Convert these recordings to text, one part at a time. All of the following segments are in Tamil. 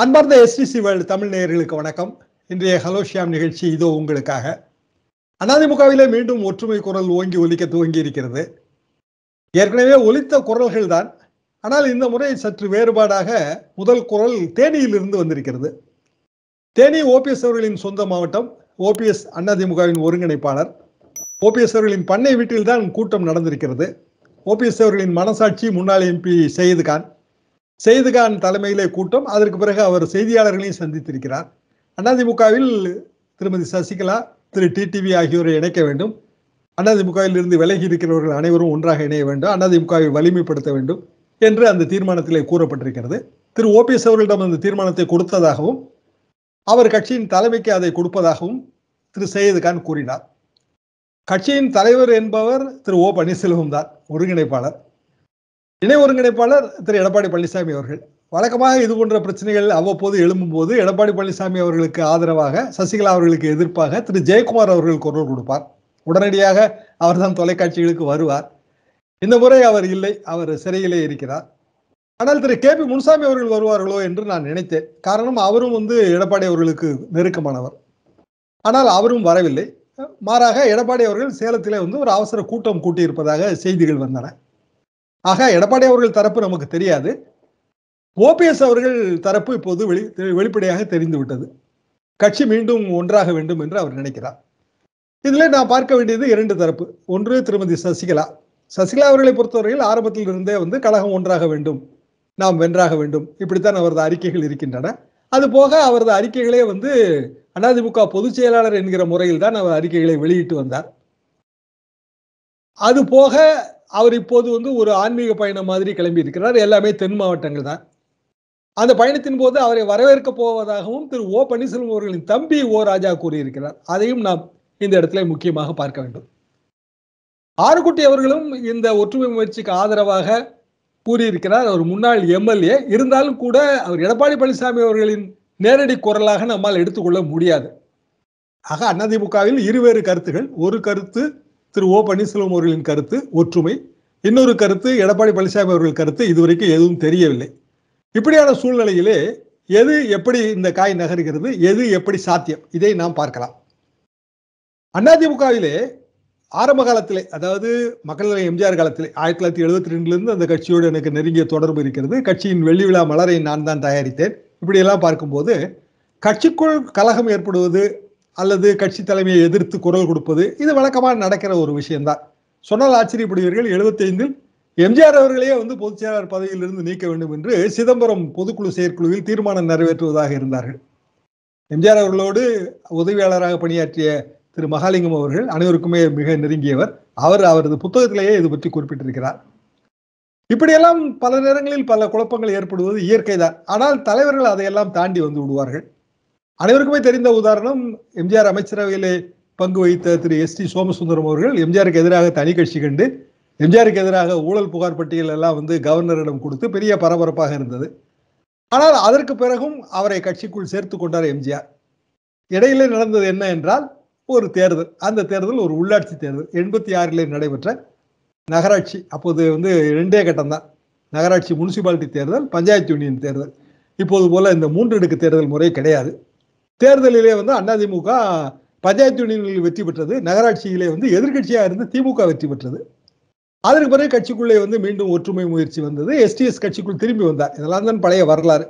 அன்பார்ந்த எஸ்டிசி வேர்ல்டு தமிழ் நேயர்களுக்கு வணக்கம் இன்றைய ஹலோ ஷியாம் நிகழ்ச்சி இதோ உங்களுக்காக அதிமுகவிலே மீண்டும் ஒற்றுமை குரல் ஓங்கி ஒலிக்க துவங்கி இருக்கிறது ஏற்கனவே ஒலித்த குரல்கள் தான் ஆனால் இந்த முறை சற்று வேறுபாடாக முதல் குரல் தேனியிலிருந்து வந்திருக்கிறது தேனி ஓபிஎஸ் அவர்களின் சொந்த மாவட்டம் ஓபிஎஸ் அதிமுகவின் ஒருங்கிணைப்பாளர் ஓபிஎஸ் அவர்களின் பண்ணை வீட்டில்தான் கூட்டம் நடந்திருக்கிறது ஓபிஎஸ் அவர்களின் மனசாட்சி முன்னாள் எம்பி சயீது கான் சயீது கான் தலைமையிலே கூட்டம் அதற்கு பிறகு அவர் செய்தியாளர்களையும் சந்தித்திருக்கிறார் அதிமுகவில் திருமதி சசிகலா திரு டிடிவி ஆகியோரை இணைக்க வேண்டும் அதிமுகவில் இருந்து விலகி இருக்கிறவர்கள் அனைவரும் ஒன்றாக இணைய வேண்டும் அதிமுகவை வலிமைப்படுத்த வேண்டும் என்று அந்த தீர்மானத்திலே கூறப்பட்டிருக்கிறது திரு ஓபிஎஸ் அவர்களிடம் அந்த தீர்மானத்தை கொடுத்ததாகவும் அவர் கட்சியின் தலைமைக்கு அதை கொடுப்பதாகவும் திரு சையது கான் கூறினார் கட்சியின் தலைவர் என்பவர் திரு ஓ பன்னீர்செல்வம் தான் ஒருங்கிணைப்பாளர் இணை ஒருங்கிணைப்பாளர் திரு எடப்பாடி பழனிசாமி அவர்கள் வழக்கமாக இது போன்ற பிரச்சனைகள் அவ்வப்போது எழும்பும் போது எடப்பாடி பழனிசாமி அவர்களுக்கு ஆதரவாக சசிகலா அவர்களுக்கு எதிர்ப்பாக திரு ஜெயக்குமார் அவர்கள் குரல் கொடுப்பார் உடனடியாக அவர்தான் தொலைக்காட்சிகளுக்கு வருவார் இந்த முறை அவர் இல்லை அவர் சிறையிலே இருக்கிறார் ஆனால் திரு கே பி முனுசாமி அவர்கள் வருவார்களோ என்று நான் நினைத்தேன் காரணம் அவரும் வந்து எடப்பாடி அவர்களுக்கு நெருக்கமானவர் ஆனால் அவரும் வரவில்லை மாறாக எடப்பாடி அவர்கள் சேலத்திலே வந்து ஒரு அவசர கூட்டம் கூட்டியிருப்பதாக செய்திகள் வந்தன ஆக எடப்பாடி அவர்கள் தரப்பு நமக்கு தெரியாது ஓபிஎஸ் அவர்கள் தரப்பு இப்போது வெளி வெளிப்படையாக தெரிந்துவிட்டது கட்சி மீண்டும் ஒன்றாக வேண்டும் என்று அவர் நினைக்கிறார் இதில் நான் பார்க்க வேண்டியது இரண்டு தரப்பு ஒன்று திருமதி சசிகலா சசிகலா அவர்களை பொறுத்தவரையில் ஆரம்பத்தில் இருந்தே வந்து கழகம் ஒன்றாக வேண்டும் நாம் வென்றாக வேண்டும் இப்படித்தான் அவரது அறிக்கைகள் இருக்கின்றன அது போக அவரது அறிக்கைகளே வந்து அதிமுக பொதுச் செயலாளர் என்கிற முறையில் தான் அவர் அறிக்கைகளை வெளியிட்டு வந்தார் அது போக அவர் இப்போது வந்து ஒரு ஆன்மீக பயணம் மாதிரி கிளம்பி இருக்கிறார் எல்லாமே தென் மாவட்டங்கள் தான் அந்த பயணத்தின் போது அவரை வரவேற்க போவதாகவும் திரு ஓ பன்னீர்செல்வம் அவர்களின் தம்பி ஓ ராஜா கூறியிருக்கிறார் அதையும் நாம் இந்த இடத்துல முக்கியமாக பார்க்க வேண்டும் ஆறுகுட்டி அவர்களும் இந்த ஒற்றுமை முயற்சிக்கு ஆதரவாக கூறியிருக்கிறார் அவர் முன்னாள் எம்எல்ஏ இருந்தாலும் கூட அவர் எடப்பாடி பழனிசாமி அவர்களின் நேரடி குரலாக நம்மால் எடுத்துக்கொள்ள முடியாது ஆக அதிமுகவில் இருவேறு கருத்துகள் ஒரு கருத்து திரு ஓ பன்னீர்செல்வம் அவர்களின் கருத்து ஒற்றுமை இன்னொரு கருத்து எடப்பாடி பழனிசாமி அவர்கள் கருத்து இதுவரைக்கும் எதுவும் தெரியவில்லை இப்படியான சூழ்நிலையிலே எது எப்படி இந்த காய் நகர்கிறது எது எப்படி சாத்தியம் இதை நாம் பார்க்கலாம் அதிமுகவிலே ஆரம்ப காலத்திலே அதாவது மக்கள் எம்ஜிஆர் காலத்திலே ஆயிரத்தி தொள்ளாயிரத்தி எழுபத்தி ரெண்டுலேருந்து அந்த கட்சியோடு எனக்கு நெருங்கிய தொடர்பு இருக்கிறது கட்சியின் வெள்ளி விழா மலரை நான் தான் தயாரித்தேன் இப்படியெல்லாம் பார்க்கும்போது கட்சிக்குள் கலகம் ஏற்படுவது அல்லது கட்சி தலைமையை எதிர்த்து குரல் கொடுப்பது இது வழக்கமாக நடக்கிற ஒரு விஷயம்தான் சொன்னால் ஆச்சரியப்படுவீர்கள் எழுபத்தைந்தில் எம்ஜிஆர் அவர்களே வந்து பொதுச் செயலாளர் பதவியிலிருந்து நீக்க வேண்டும் என்று சிதம்பரம் பொதுக்குழு செயற்குழுவில் தீர்மானம் நிறைவேற்றுவதாக இருந்தார்கள் எம்ஜிஆர் அவர்களோடு உதவியாளராக பணியாற்றிய திரு மகாலிங்கம் அவர்கள் அனைவருக்குமே மிக நெருங்கியவர் அவர் அவரது புத்தகத்திலேயே இது பற்றி குறிப்பிட்டிருக்கிறார் இப்படியெல்லாம் பல நேரங்களில் பல குழப்பங்கள் ஏற்படுவது இயற்கை தான் ஆனால் தலைவர்கள் அதையெல்லாம் தாண்டி வந்து விடுவார்கள் அனைவருக்குமே தெரிந்த உதாரணம் எம்ஜிஆர் அமைச்சரவையிலே பங்கு வகித்த திரு எஸ் டி சோமசுந்தரம் அவர்கள் எம்ஜிஆருக்கு எதிராக தனி கட்சி கண்டு எம்ஜிஆருக்கு எதிராக ஊழல் புகார் பட்டியல் எல்லாம் வந்து கவர்னரிடம் கொடுத்து பெரிய பரபரப்பாக இருந்தது ஆனால் அதற்கு பிறகும் அவரை கட்சிக்குள் சேர்த்து கொண்டார் எம்ஜிஆர் இடையிலே நடந்தது என்ன என்றால் ஒரு தேர்தல் அந்த தேர்தல் ஒரு உள்ளாட்சி தேர்தல் எண்பத்தி ஆறிலே நடைபெற்ற நகராட்சி அப்போது வந்து ரெண்டே கட்டம் தான் நகராட்சி முனிசிபாலிட்டி தேர்தல் பஞ்சாயத்து யூனியன் தேர்தல் இப்போது போல இந்த மூன்று அடுக்கு தேர்தல் முறை கிடையாது தேர்தலிலே வந்து அதிமுக பஞ்சாயத்து யூனியனில் வெற்றி பெற்றது நகராட்சியிலே வந்து எதிர்கட்சியாக இருந்து திமுக வெற்றி பெற்றது அதற்கு பிறகு கட்சிக்குள்ளே வந்து மீண்டும் ஒற்றுமை முயற்சி வந்தது எஸ்டிஎஸ் கட்சிக்குள் திரும்பி வந்தார் இதெல்லாம் தான் பழைய வரலாறு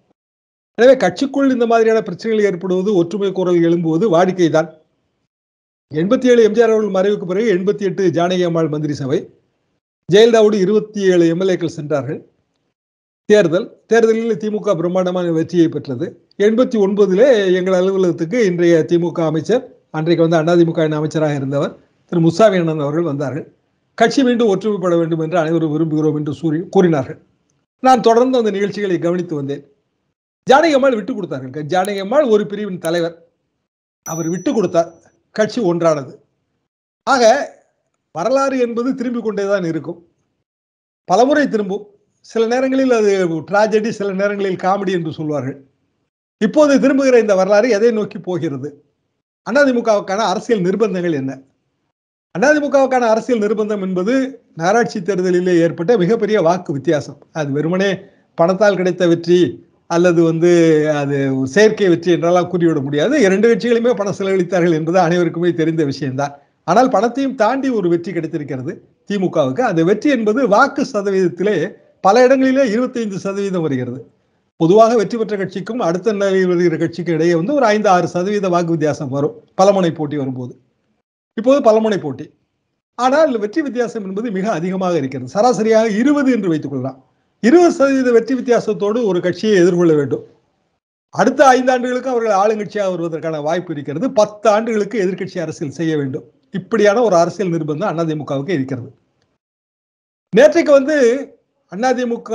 எனவே கட்சிக்குள் இந்த மாதிரியான பிரச்சனைகள் ஏற்படுவது ஒற்றுமை குரல் எழும்புவது வாடிக்கை தான் எண்பத்தி ஏழு எம்ஜிஆர் அவர்கள் மறைவுக்கு பிறகு எண்பத்தி எட்டு ஜானகி அம்மாள் மந்திரி சபை ஜெயலலிதாவோடு இருபத்தி ஏழு எம்எல்ஏக்கள் சென்றார்கள் தேர்தல் தேர்தலில் திமுக பிரம்மாண்டமான வெற்றியை பெற்றது எண்பத்தி ஒன்பதிலே எங்கள் அலுவலகத்துக்கு இன்றைய திமுக அமைச்சர் அன்றைக்கு வந்து அதிமுக அமைச்சராக இருந்தவர் திரு முசாமி அண்ணன் அவர்கள் வந்தார்கள் கட்சி மீண்டும் ஒற்றுமைப்பட வேண்டும் என்று அனைவரும் விரும்புகிறோம் என்று கூறி கூறினார்கள் நான் தொடர்ந்து அந்த நிகழ்ச்சிகளை கவனித்து வந்தேன் ஜானகி அம்மாள் விட்டு கொடுத்தார்கள் ஜானகி அம்மாள் ஒரு பிரிவின் தலைவர் அவர் விட்டு கொடுத்தார் கட்சி ஒன்றானது ஆக வரலாறு என்பது திரும்பி கொண்டே தான் இருக்கும் பலமுறை திரும்பும் சில நேரங்களில் அது டிராஜடி சில நேரங்களில் காமெடி என்று சொல்வார்கள் இப்போது திரும்புகிற இந்த வரலாறு எதை நோக்கி போகிறது அதிமுகவுக்கான அரசியல் நிர்பந்தங்கள் என்ன அதிமுகவுக்கான அரசியல் நிர்பந்தம் என்பது நகராட்சி தேர்தலிலே ஏற்பட்ட மிகப்பெரிய வாக்கு வித்தியாசம் அது வெறுமனே பணத்தால் கிடைத்த வெற்றி அல்லது வந்து அது ஒரு செயற்கை வெற்றி என்றெல்லாம் கூறிவிட முடியாது இரண்டு கட்சிகளுமே பணம் செலவழித்தார்கள் என்பது அனைவருக்குமே தெரிந்த விஷயம்தான் ஆனால் பணத்தையும் தாண்டி ஒரு வெற்றி கிடைத்திருக்கிறது திமுகவுக்கு அந்த வெற்றி என்பது வாக்கு சதவீதத்திலே பல இடங்களிலே இருபத்தைந்து சதவீதம் வருகிறது பொதுவாக வெற்றி பெற்ற கட்சிக்கும் அடுத்த நிலையில் வருகிற கட்சிக்கும் இடையே வந்து ஒரு ஐந்து ஆறு சதவீத வாக்கு வித்தியாசம் வரும் பலமுனை போட்டி வரும்போது இப்போது பலமுனை போட்டி ஆனால் வெற்றி வித்தியாசம் என்பது மிக அதிகமாக இருக்கிறது சராசரியாக இருபது என்று வைத்துக் கொள்ளலாம் இருபது சதவீத வெற்றி வித்தியாசத்தோடு ஒரு கட்சியை எதிர்கொள்ள வேண்டும் அடுத்த ஐந்து ஆண்டுகளுக்கு அவர்கள் ஆளுங்கட்சியாக வருவதற்கான வாய்ப்பு இருக்கிறது பத்து ஆண்டுகளுக்கு எதிர்க்கட்சி அரசியல் செய்ய வேண்டும் இப்படியான ஒரு அரசியல் நிர்பந்தம் அதிமுகவுக்கு இருக்கிறது நேற்றைக்கு வந்து அதிமுக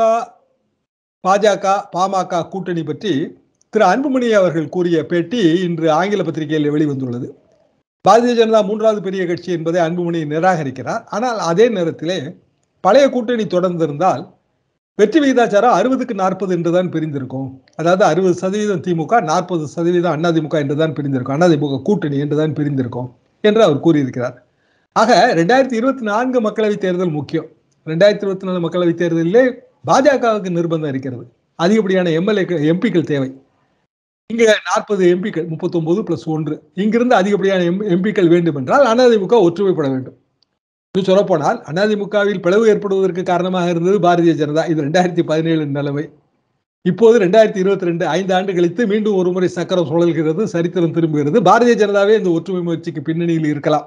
பாஜக பாமக கூட்டணி பற்றி திரு அன்புமணி அவர்கள் கூறிய பேட்டி இன்று ஆங்கில பத்திரிகையில் வெளிவந்துள்ளது பாரதிய ஜனதா மூன்றாவது பெரிய கட்சி என்பதை அன்புமணி நிராகரிக்கிறார் ஆனால் அதே நேரத்திலே பழைய கூட்டணி தொடர்ந்திருந்தால் வெற்றி விகிதாச்சாரம் அறுபதுக்கு நாற்பது என்றுதான் பிரிந்திருக்கும் அதாவது அறுபது சதவீதம் திமுக நாற்பது சதவீதம் அதிமுக என்றுதான் பிரிந்திருக்கும் அதிமுக கூட்டணி என்றுதான் பிரிந்திருக்கும் என்று அவர் கூறியிருக்கிறார் ஆக ரெண்டாயிரத்தி இருபத்தி நான்கு மக்களவைத் தேர்தல் முக்கியம் ரெண்டாயிரத்தி இருபத்தி நாலு மக்களவைத் தேர்தலிலே பாஜகவுக்கு நிர்பந்தம் இருக்கிறது அதிகப்படியான எம்எல்ஏ எம்பிக்கள் தேவை இங்க நாற்பது எம்பிக்கள் முப்பத்தி ஒன்பது பிளஸ் ஒன்று இங்கிருந்து அதிகப்படியான எம் எம்பிக்கள் வேண்டும் என்றால் அதிமுக ஒற்றுமைப்பட வேண்டும் இது சொல்லப்போனால் அதிமுகவில் பிளவு ஏற்படுவதற்கு காரணமாக இருந்தது பாரதிய ஜனதா இது ரெண்டாயிரத்தி பதினேழு நிலைமை இப்போது ரெண்டாயிரத்தி இருபத்தி ரெண்டு ஐந்து ஆண்டு கழித்து மீண்டும் ஒரு முறை சக்கரம் சுழல்கிறது சரித்திரம் திரும்புகிறது பாரதிய ஜனதாவே இந்த ஒற்றுமை முயற்சிக்கு பின்னணியில் இருக்கலாம்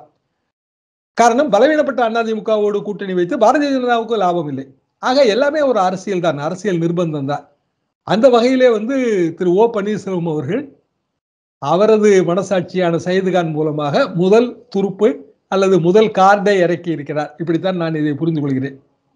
காரணம் பலவீனப்பட்ட அதிமுகவோடு கூட்டணி வைத்து பாரதிய ஜனதாவுக்கு லாபம் இல்லை ஆக எல்லாமே ஒரு அரசியல் தான் அரசியல் நிர்பந்தம் தான் அந்த வகையிலே வந்து திரு ஓ பன்னீர்செல்வம் அவர்கள் அவரது மனசாட்சியான சைதுகான் மூலமாக முதல் துருப்பு அல்லது முதல் கார்டை இறக்கி இருக்கிறார் இப்படித்தான் நான் இதை புரிந்து கொள்கிறேன்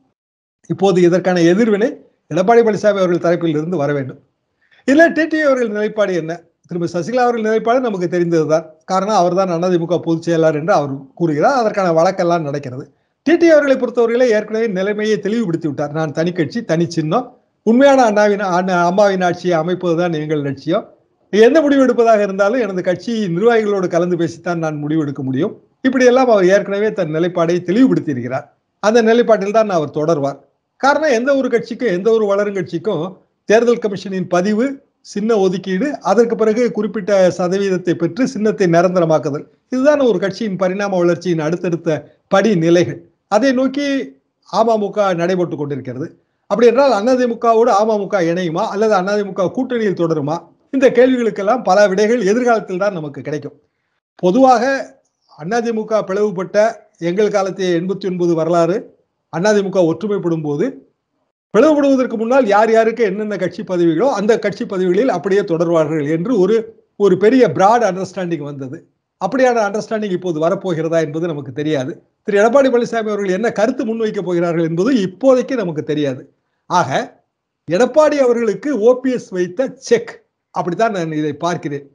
இப்போது இதற்கான எதிர்வினை எடப்பாடி பழனிசாமி அவர்கள் தரப்பில் இருந்து வர வேண்டும் இல்லை டிடி அவர்கள் நிலைப்பாடு என்ன திரும்ப சசிகலா அவர்கள் நிலைப்பாடு நமக்கு தெரிந்ததுதான் காரணம் அவர்தான் அதிமுக பொதுச் செயலாளர் என்று அவர் கூறுகிறார் அதற்கான வழக்கெல்லாம் நடக்கிறது டிடி அவர்களை பொறுத்தவரையிலே ஏற்கனவே நிலைமையை தெளிவுபடுத்தி விட்டார் நான் தனி கட்சி தனி சின்னம் உண்மையான அண்ணாவின் அம்மாவின் ஆட்சியை அமைப்பதுதான் எங்கள் லட்சியம் எந்த முடிவு எடுப்பதாக இருந்தாலும் எனது கட்சி நிர்வாகிகளோடு கலந்து பேசித்தான் நான் முடிவு எடுக்க முடியும் இப்படியெல்லாம் அவர் ஏற்கனவே தன் நிலைப்பாடை தெளிவுபடுத்தி இருக்கிறார் அந்த நிலைப்பாட்டில் தான் அவர் தொடர்வார் காரணம் எந்த ஒரு கட்சிக்கும் எந்த ஒரு வளரும் கட்சிக்கும் தேர்தல் கமிஷனின் பதிவு சின்ன ஒதுக்கீடு அதற்கு பிறகு குறிப்பிட்ட சதவீதத்தை பெற்று சின்னத்தை நிரந்தரமாக்குதல் இதுதான் ஒரு கட்சியின் பரிணாம வளர்ச்சியின் அடுத்தடுத்த படி நிலைகள் அதை நோக்கி அமமுக நடைபெற்று கொண்டிருக்கிறது அப்படி என்றால் அதிமுகவோடு அமமுக இணையுமா அல்லது அதிமுக கூட்டணியில் தொடருமா இந்த கேள்விகளுக்கெல்லாம் பல விடைகள் எதிர்காலத்தில் தான் நமக்கு கிடைக்கும் பொதுவாக அதிமுக பிளவுபட்ட எங்கள் காலத்திய எண்பத்தி ஒன்பது வரலாறு அதிமுக ஒற்றுமைப்படும் போது பிளவுபடுவதற்கு முன்னால் யார் யாருக்கு என்னென்ன கட்சி பதவிகளோ அந்த கட்சி பதவிகளில் அப்படியே தொடர்வார்கள் என்று ஒரு ஒரு பெரிய பிராட் அண்டர்ஸ்டாண்டிங் வந்தது அப்படியான அண்டர்ஸ்டாண்டிங் இப்போது வரப்போகிறதா என்பது நமக்கு தெரியாது திரு எடப்பாடி பழனிசாமி அவர்கள் என்ன கருத்து முன்வைக்கப் போகிறார்கள் என்பது இப்போதைக்கு நமக்கு தெரியாது ஆக எடப்பாடி அவர்களுக்கு ஓபிஎஸ் வைத்த செக் அப்படித்தான் நான் இதை பார்க்கிறேன்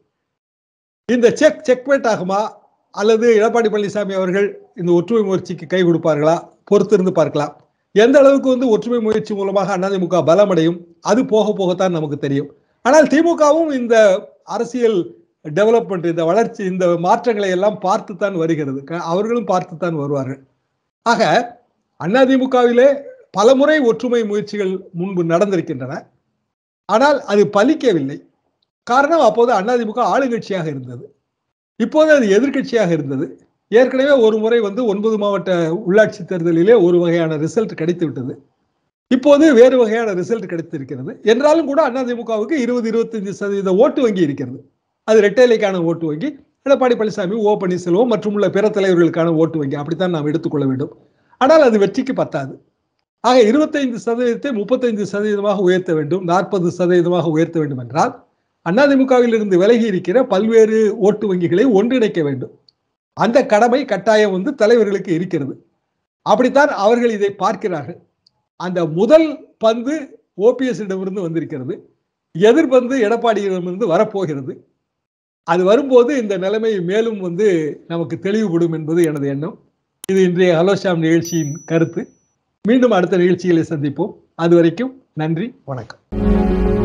இந்த செக் செக்மேட் ஆகுமா அல்லது எடப்பாடி பழனிசாமி அவர்கள் இந்த ஒற்றுமை முயற்சிக்கு கை கொடுப்பார்களா பொறுத்திருந்து பார்க்கலாம் எந்த அளவுக்கு வந்து ஒற்றுமை முயற்சி மூலமாக அதிமுக பலமடையும் அது போக போகத்தான் நமக்கு தெரியும் ஆனால் திமுகவும் இந்த அரசியல் டெவலப்மெண்ட் இந்த வளர்ச்சி இந்த மாற்றங்களை எல்லாம் பார்த்துத்தான் வருகிறது அவர்களும் பார்த்துத்தான் வருவார்கள் ஆக அதிமுகவிலே பலமுறை ஒற்றுமை முயற்சிகள் முன்பு நடந்திருக்கின்றன ஆனால் அது பலிக்கவில்லை காரணம் அப்போது அதிமுக ஆளுங்கட்சியாக இருந்தது இப்போது அது எதிர்கட்சியாக இருந்தது ஏற்கனவே ஒரு முறை வந்து ஒன்பது மாவட்ட உள்ளாட்சி தேர்தலிலே ஒரு வகையான ரிசல்ட் கிடைத்து விட்டது இப்போது வேறு வகையான ரிசல்ட் கிடைத்திருக்கிறது என்றாலும் கூட அதிமுகவுக்கு இருபது இருபத்தஞ்சு சதவீத ஓட்டு வங்கி இருக்கிறது அது ரெட்டைலைக்கான ஓட்டு வங்கி எடப்பாடி பழனிசாமி ஓ பன்னீர்செல்வம் மற்றும் உள்ள பிற தலைவர்களுக்கான ஓட்டு வங்கி அப்படித்தான் நாம் எடுத்துக்கொள்ள வேண்டும் ஆனால் அது வெற்றிக்கு பத்தாது ஆக இருபத்தைந்து சதவீதத்தை முப்பத்தைந்து சதவீதமாக உயர்த்த வேண்டும் நாற்பது சதவீதமாக உயர்த்த வேண்டும் என்றால் அதிமுகவில் இருந்து விலகி இருக்கிற பல்வேறு ஓட்டு வங்கிகளை ஒன்றிணைக்க வேண்டும் அந்த கடமை கட்டாயம் வந்து தலைவர்களுக்கு இருக்கிறது அப்படித்தான் அவர்கள் இதை பார்க்கிறார்கள் அந்த முதல் பந்து ஓபிஎஸ் இடமிருந்து வந்திருக்கிறது எதிர்பந்து எடப்பாடியிடமிருந்து வரப்போகிறது அது வரும்போது இந்த நிலைமை மேலும் வந்து நமக்கு தெளிவுபடும் என்பது எனது எண்ணம் இது இன்றைய ஹலோஷாம் நிகழ்ச்சியின் கருத்து மீண்டும் அடுத்த நிகழ்ச்சிகளை சந்திப்போம் அது வரைக்கும் நன்றி வணக்கம்